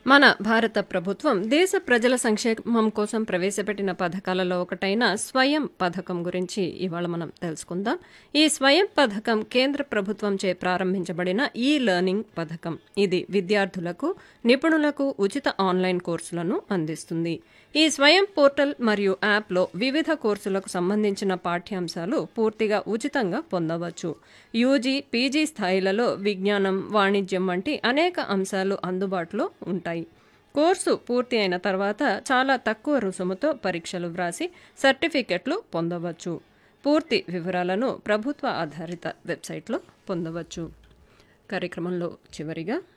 మన భారత ప్రభుత్వం దేశ ప్రజల సంక్షేమం కోసం ప్రవేశపెట్టిన పథకాలలో ఒకటైన స్వయం పథకం గురించి ఇవాళ మనం తెలుసుకుందాం ఈ స్వయం పథకం కేంద్ర ప్రభుత్వంచే ప్రారంభించబడిన ఈ లెర్నింగ్ పథకం ఇది విద్యార్థులకు నిపుణులకు ఉచిత ఆన్లైన్ కోర్సులను అందిస్తుంది ఈ స్వయం పోర్టల్ మరియు యాప్లో వివిధ కోర్సులకు సంబంధించిన పాఠ్యాంశాలు పూర్తిగా ఉచితంగా పొందవచ్చు యూజీ పీజీ స్థాయిలలో విజ్ఞానం వాణిజ్యం వంటి అనేక అంశాలు అందుబాటులో ఉంటాయి కోర్సు పూర్తి అయిన తర్వాత చాలా తక్కువ రుసుముతో పరీక్షలు వ్రాసి సర్టిఫికెట్లు పొందవచ్చు పూర్తి వివరాలను ప్రభుత్వ ఆధారిత వెబ్సైట్లో పొందవచ్చు కార్యక్రమంలో చివరిగా